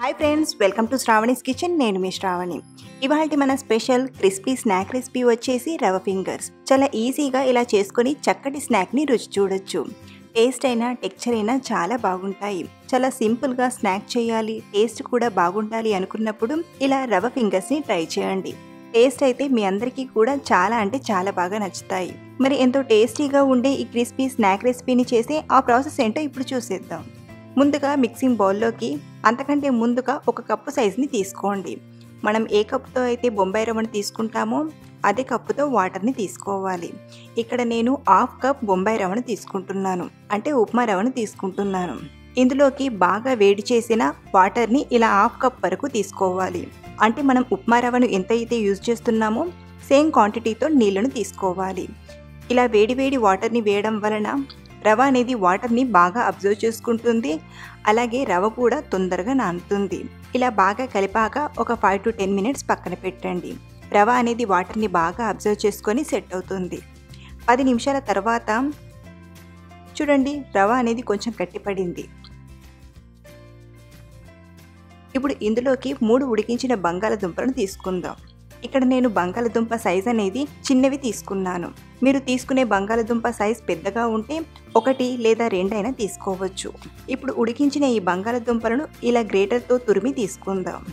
hi friends welcome to Sravani's kitchen నేను మీ శ్రావణి ఇవాళ మన స్పెషల్ క్రిస్పీ స్నాక్ రెసిపీ వచ్చేసి రవ ఫింగర్స్ చాలా ఈజీగా ఇలా చేసుకొని చక్కటి స్నాక్ని రుచి చూడొచ్చు టేస్ట్ అయినా టెక్చర్ అయినా చాలా బాగుంటాయి చాలా సింపుల్గా స్నాక్ చేయాలి టేస్ట్ కూడా బాగుండాలి అనుకున్నప్పుడు ఇలా రవ ఫింగర్స్ని ట్రై చేయండి టేస్ట్ అయితే మీ అందరికీ కూడా చాలా అంటే చాలా బాగా నచ్చుతాయి మరి ఎంతో టేస్టీగా ఉండే ఈ క్రిస్పీ స్నాక్ రెసిపీని చేసే ఆ ప్రాసెస్ ఏంటో ఇప్పుడు చూసేద్దాం ముందుగా మిక్సింగ్ బౌల్లోకి అంతకంటే ముందుగా ఒక కప్పు సైజుని తీసుకోండి మనం ఏ కప్పుతో అయితే బొంబాయి రవ్వను తీసుకుంటామో అదే కప్పుతో వాటర్ని తీసుకోవాలి ఇక్కడ నేను హాఫ్ కప్ బొంబాయి రవ్వను తీసుకుంటున్నాను అంటే ఉప్మా రవ్వను తీసుకుంటున్నాను ఇందులోకి బాగా వేడి చేసిన వాటర్ని ఇలా హాఫ్ కప్ వరకు తీసుకోవాలి అంటే మనం ఉప్మా రవ్వను ఎంత అయితే యూజ్ చేస్తున్నామో సేమ్ క్వాంటిటీతో నీళ్ళను తీసుకోవాలి ఇలా వేడి వేడి వాటర్ని వేయడం వలన రవ అనేది వాటర్ని బాగా అబ్జర్వ్ చేసుకుంటుంది అలాగే రవ కూడా తొందరగా నానుతుంది ఇలా బాగా కలిపాక ఒక ఫైవ్ టు టెన్ మినిట్స్ పక్కన పెట్టండి రవ అనేది వాటర్ని బాగా అబ్జర్వ్ చేసుకొని సెట్ అవుతుంది పది నిమిషాల తర్వాత చూడండి రవ అనేది కొంచెం గట్టిపడింది ఇప్పుడు ఇందులోకి మూడు ఉడికించిన బంగాళదుంపలను తీసుకుందాం ఇక్కడ నేను బంగాళదుంప సైజ్ అనేది చిన్నవి తీసుకున్నాను మీరు తీసుకునే బంగాళదుంప సైజ్ పెద్దగా ఉంటే ఒకటి లేదా రెండైనా తీసుకోవచ్చు ఇప్పుడు ఉడికించిన ఈ బంగాళదుంపలను ఇలా గ్రేటర్తో తురిమి తీసుకుందాం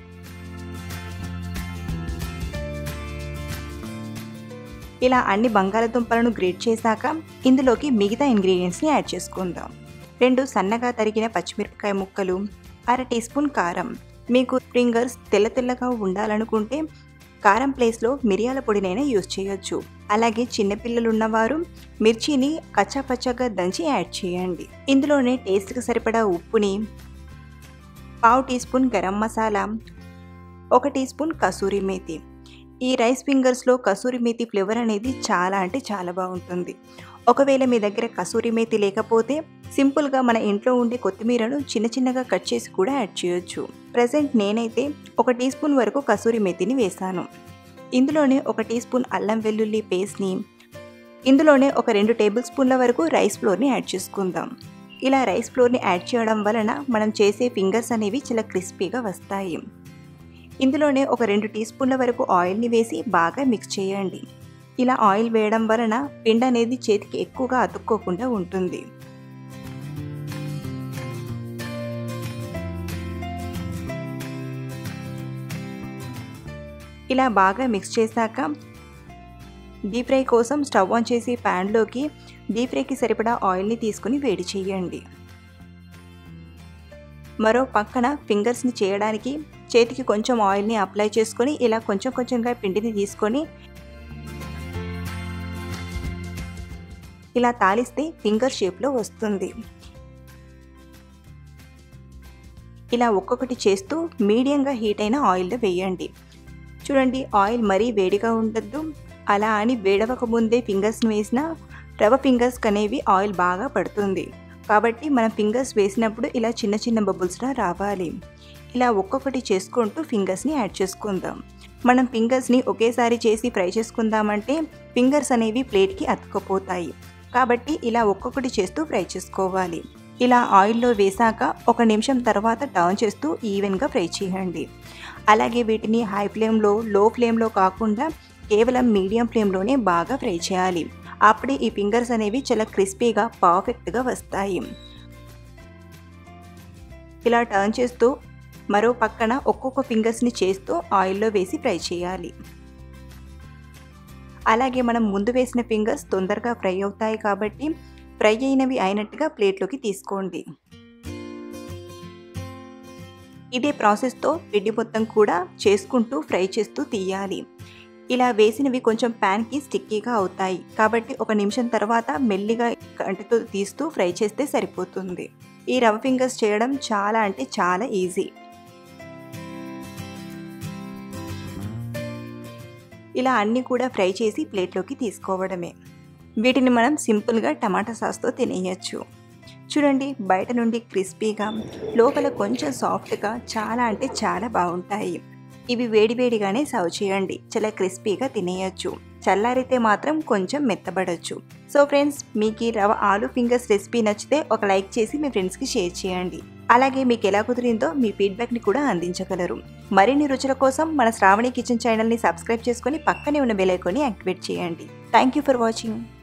ఇలా అన్ని బంగాళదుంపలను గ్రేట్ చేశాక ఇందులోకి మిగతా ఇంగ్రీడియంట్స్ని యాడ్ చేసుకుందాం రెండు సన్నగా తరిగిన పచ్చిమిరపకాయ ముక్కలు అర టీ స్పూన్ కారం మీకు ఫింగర్స్ తెల్ల తెల్లగా ఉండాలనుకుంటే కారం ప్లేస్లో మిరియాల పొడినైనా యూజ్ చేయొచ్చు అలాగే చిన్నపిల్లలు ఉన్నవారు మిర్చిని కచ్చాపచ్చాగా దంచి యాడ్ చేయండి ఇందులోనే టేస్ట్కి సరిపడా ఉప్పుని పావు టీ స్పూన్ గరం మసాలా ఒక టీ స్పూన్ కసూరి మేతి ఈ రైస్ ఫింగర్స్లో కసూరి మేతి ఫ్లేవర్ అనేది చాలా అంటే చాలా బాగుంటుంది ఒకవేళ మీ దగ్గర కసూరి మేతి లేకపోతే సింపుల్గా మన ఇంట్లో ఉండే కొత్తిమీరను చిన్న చిన్నగా కట్ చేసి కూడా యాడ్ చేయొచ్చు ప్రజెంట్ నేనైతే ఒక టీ స్పూన్ వరకు కసూరి మేతిని వేశాను ఇందులోనే ఒక టీ స్పూన్ అల్లం వెల్లుల్లి పేస్ట్ని ఇందులోనే ఒక రెండు టేబుల్ స్పూన్ల వరకు రైస్ ఫ్లోర్ని యాడ్ చేసుకుందాం ఇలా రైస్ ఫ్లోర్ని యాడ్ చేయడం వలన మనం చేసే ఫింగర్స్ అనేవి చాలా క్రిస్పీగా వస్తాయి ఇందులోనే ఒక రెండు టీ స్పూన్ల వరకు ఆయిల్ని వేసి బాగా మిక్స్ చేయండి ఇలా ఆయిల్ వేయడం వలన పిండి అనేది చేతికి ఎక్కువగా అతుక్కోకుండా ఉంటుంది ఇలా బాగా మిక్స్ చేశాక డీప్ ఫ్రై కోసం స్టవ్ ఆన్ చేసి ప్యాన్లోకి డీప్ ఫ్రైకి సరిపడా ఆయిల్ని తీసుకుని వేడి చేయండి మరో పక్కన ఫింగర్స్ని చేయడానికి చేతికి కొంచెం ఆయిల్ని అప్లై చేసుకొని ఇలా కొంచెం కొంచెంగా పిండిని తీసుకొని ఇలా తాలిస్తే ఫింగర్ షేప్లో వస్తుంది ఇలా ఒక్కొక్కటి చేస్తూ మీడియంగా హీట్ అయిన ఆయిల్లో వేయండి చూడండి ఆయిల్ మరీ వేడిగా ఉండద్దు అలా అని వేడవక ముందే ఫింగర్స్ని వేసిన రవ ఫింగర్స్కి అనేవి ఆయిల్ బాగా పడుతుంది కాబట్టి మనం ఫింగర్స్ వేసినప్పుడు ఇలా చిన్న చిన్న బబుల్స్లా రావాలి ఇలా ఒక్కొక్కటి చేసుకుంటూ ఫింగర్స్ని యాడ్ చేసుకుందాం మనం ఫింగర్స్ని ఒకేసారి చేసి ఫ్రై చేసుకుందామంటే ఫింగర్స్ అనేవి ప్లేట్కి అతుక్కుపోతాయి కాబట్టి ఇలా ఒక్కొక్కటి చేస్తూ ఫ్రై చేసుకోవాలి ఇలా ఆయిల్లో వేసాక ఒక నిమిషం తర్వాత టర్న్ చేస్తూ ఈవెన్గా ఫ్రై చేయండి అలాగే వీటిని హై ఫ్లేమ్లో లో ఫ్లేమ్లో కాకుండా కేవలం మీడియం ఫ్లేమ్లోనే బాగా ఫ్రై చేయాలి అప్పుడే ఈ ఫింగర్స్ అనేవి చాలా క్రిస్పీగా పర్ఫెక్ట్గా వస్తాయి ఇలా టర్న్ చేస్తూ మరో పక్కన ఒక్కొక్క ఫింగర్స్ని చేస్తూ ఆయిల్లో వేసి ఫ్రై చేయాలి అలాగే మనం ముందు వేసిన ఫింగర్స్ తొందరగా ఫ్రై అవుతాయి కాబట్టి ఫ్రై అయినవి అయినట్టుగా ప్లేట్లోకి తీసుకోండి ఇదే ప్రాసెస్తో పిండి మొత్తం కూడా చేసుకుంటూ ఫ్రై చేస్తూ తీయాలి ఇలా వేసినవి కొంచెం ప్యాన్కి స్టిక్కీగా అవుతాయి కాబట్టి ఒక నిమిషం తర్వాత మెల్లిగా కంటితో తీస్తూ ఫ్రై చేస్తే సరిపోతుంది ఈ రవ ఫింగర్స్ చేయడం చాలా అంటే చాలా ఈజీ ఇలా అన్నీ కూడా ఫ్రై చేసి ప్లేట్లోకి తీసుకోవడమే వీటిని మనం సింపుల్గా టమాటా సాస్తో తినేయచ్చు చూడండి బయట నుండి క్రిస్పీగా లోపల కొంచెం సాఫ్ట్గా చాలా అంటే చాలా బాగుంటాయి ఇవి వేడివేడిగానే సర్వ్ చేయండి చాలా క్రిస్పీగా తినేయచ్చు చల్లారితే మాత్రం కొంచెం మెత్తబడచ్చు సో ఫ్రెండ్స్ మీకు ఈ రవ ఆలు ఫింగర్స్ రెసిపీ నచ్చితే ఒక లైక్ చేసి మీ ఫ్రెండ్స్కి షేర్ చేయండి అలాగే మీకు ఎలా కుదిరిందో మీ ఫీడ్బ్యాక్ని కూడా అందించగలరు మరిన్ని రుచుల కోసం మన శ్రావణి కిచెన్ ఛానల్ని సబ్స్క్రైబ్ చేసుకొని పక్కనే ఉన్న బెల్ ఐకాన్ని యాక్టివేట్ చేయండి థ్యాంక్ యూ ఫర్ వాచింగ్